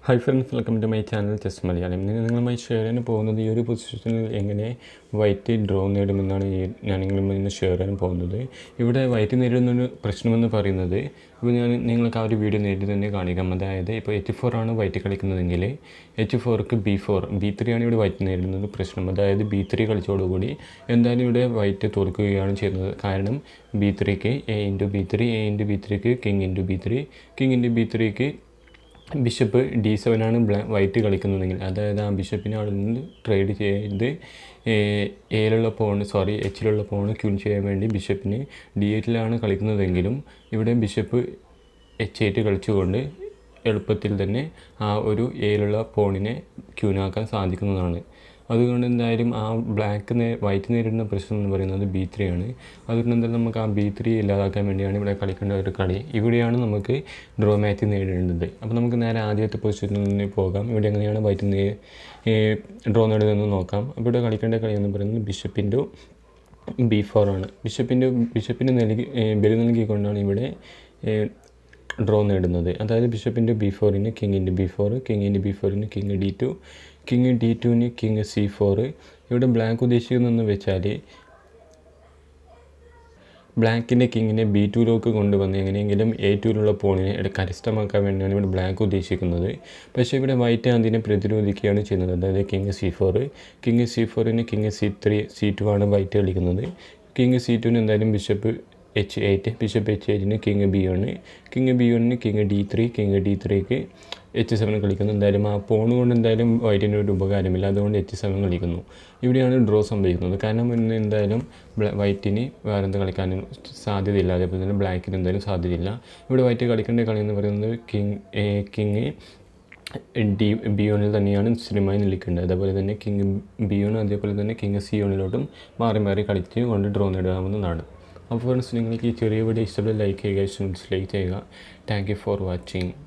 hi friends welcome to my channel chess Malayalam ഇന്ന് നിങ്ങളുമായി share ചെയ്യാൻ പോകുന്നത് ഈ ഒരു പൊസിഷനിൽ എങ്ങനെ വൈറ്റ് ഡ്രോ നേടുമെന്നാണ് ഈ ഞാൻ നിങ്ങളുമായി ഇന്ന് ഷെയർ ചെയ്യാൻ പോകുന്നത് ഇവിടെ വൈറ്റ് നേരിടുന്നൊരു പ്രശ്നമെന്ന് പറയുന്നത് ഇപ്പോൾ ഞാൻ നിങ്ങൾക്ക് ആ ഒരു വീഡിയോ നേരിട്ട് തന്നെ കാണിക്കാം അതായത് ഇപ്പോൾ എച്ച് ഫോർ ആണ് വൈറ്റ് കളിക്കുന്നതെങ്കിൽ എച്ച് ഫോർക്ക് ബി ഫോർ ബി ത്രീ ആണ് ഇവിടെ വൈറ്റ് നേരിടുന്നത് പ്രശ്നം അതായത് ബി ത്രീ കളിച്ചോടുകൂടി എന്തായാലും ഇവിടെ വൈറ്റ് തോൽക്കുകയാണ് ചെയ്യുന്നത് കാരണം ബി ത്രീക്ക് A into B three A into B ത്രീക്ക് king into B three king into B ത്രീക്ക് ബിഷപ്പ് ഡി സെവനാണ് ബ്ലാ വൈറ്റ് കളിക്കുന്നതെങ്കിൽ അതായത് ആ ബിഷപ്പിനെ അവിടെ നിന്ന് ട്രേഡ് ചെയ്ത് എയിലുള്ള പോണ് സോറി എച്ചിലുള്ള പോണ് ക്യൂൻ ചെയ്യാൻ വേണ്ടി ബിഷപ്പിന് ഡി എയ്റ്റിലാണ് കളിക്കുന്നതെങ്കിലും ഇവിടെ ബിഷപ്പ് എച്ച് എയ്റ്റ് കളിച്ചുകൊണ്ട് എളുപ്പത്തിൽ തന്നെ ആ ഒരു എയിലുള്ള പോണിനെ ക്യൂനാക്കാൻ സാധിക്കുന്നതാണ് അതുകൊണ്ട് എന്തായാലും ആ ബ്ലാക്ക് നേ വൈറ്റ് നേരിടുന്ന പ്രശ്നം എന്ന് പറയുന്നത് ബി ത്രീ ആണ് അതുകൊണ്ട് എന്തായാലും നമുക്ക് ആ ബി ത്രീ ഇല്ലാതാക്കാൻ വേണ്ടിയാണ് ഇവിടെ കളിക്കേണ്ട ഒരു കളി ഇവിടെയാണ് നമുക്ക് ഡ്രോ മാച്ച് നേടേണ്ടത് അപ്പോൾ നമുക്ക് നേരെ ആദ്യത്തെ പൊസിഷനിൽ നിന്ന് പോകാം ഇവിടെ എങ്ങനെയാണ് വൈറ്റ് നേ ഡ്രോ നേടുന്നതെന്ന് നോക്കാം അപ്പോൾ ഇവിടെ കളിക്കേണ്ട കളി എന്ന് പറയുന്നത് ബിഷപ്പിൻ്റെ ബി ഫോർ ആണ് ബിഷപ്പിൻ്റെ ബിഷപ്പിന് നൽകി ബലി നൽകിക്കൊണ്ടാണ് ഇവിടെ ഡ്രോ നേടുന്നത് അതായത് ബിഷപ്പിൻ്റെ ബി ഫോറിന് കിങ്ങിൻ്റെ ബി ഫോർ കിങ്ങിൻ്റെ ബി ഫോറിന് king D two king D ടുവിന് കിങ് സി ഫോർ ഇവിടെ ബ്ലാക്ക് ഉദ്ദേശിക്കുന്നതെന്ന് വെച്ചാൽ ബ്ലാക്കിൻ്റെ കിങ്ങിനെ ബി ടുയിലേക്ക് കൊണ്ടുവന്ന് എങ്ങനെയെങ്കിലും എ ടുയിലുള്ള പോണിനെ ഇവിടെ കരസ്ഥമാക്കാൻ വേണ്ടിയാണ് ഇവിടെ ബ്ലാക്ക് ഉദ്ദേശിക്കുന്നത് പക്ഷേ ഇവിടെ വൈറ്റ് അതിനെ പ്രതിരോധിക്കുകയാണ് ചെയ്യുന്നത് അതായത് king C four king C ഫോറിന് king C three C two ആണ് വൈറ്റ് കളിക്കുന്നത് കിങ് സി ടുവിന് എന്തായാലും bishop H eight bishop H എയ്റ്റിന് king B one king B വണ്ണിന് king D three king D ത്രീക്ക് എച്ച് സെവൻ കളിക്കുന്നു എന്തായാലും ആ പോണ് കൊണ്ട് എന്തായാലും വൈറ്റിന് ഒരു ഉപകാരമില്ല അതുകൊണ്ട് എച്ച് സെവൻ കളിക്കുന്നു ഇവിടെയാണ് ഡ്രോ സംഭവിക്കുന്നത് കാരണം ഇന്ന് എന്തായാലും വൈറ്റിന് വേറെ എന്ത് കളിക്കാനും സാധ്യതയില്ല അതേപോലെ തന്നെ ബ്ലാക്കിന് എന്തായാലും സാധ്യതയില്ല ഇവിടെ വൈറ്റ് കളിക്കേണ്ട കളി എന്ന് പറയുന്നത് കിങ് കിങ് ഡി ബി യോണിൽ തന്നെയാണ് സ്ഥിരമായി നിൽക്കേണ്ടത് അതേപോലെ തന്നെ കിങ് ബി യോൺ അതേപോലെ തന്നെ കിങ് സി യോണിലോട്ടും മാറി മാറി കളിച്ച് കൊണ്ട് ഡ്രോ നേടാവുന്നതാണ് അപ്പോൾ ഫ്രണ്ട്സ് നിങ്ങൾക്ക് ഈ ചെറിയ വീഡിയോ ഇഷ്ടപ്പെട്ട ലൈക്ക് ചെയ്യുക ഡിസ്ലൈക്ക് ചെയ്യുക താങ്ക് യു ഫോർ വാച്ചിങ്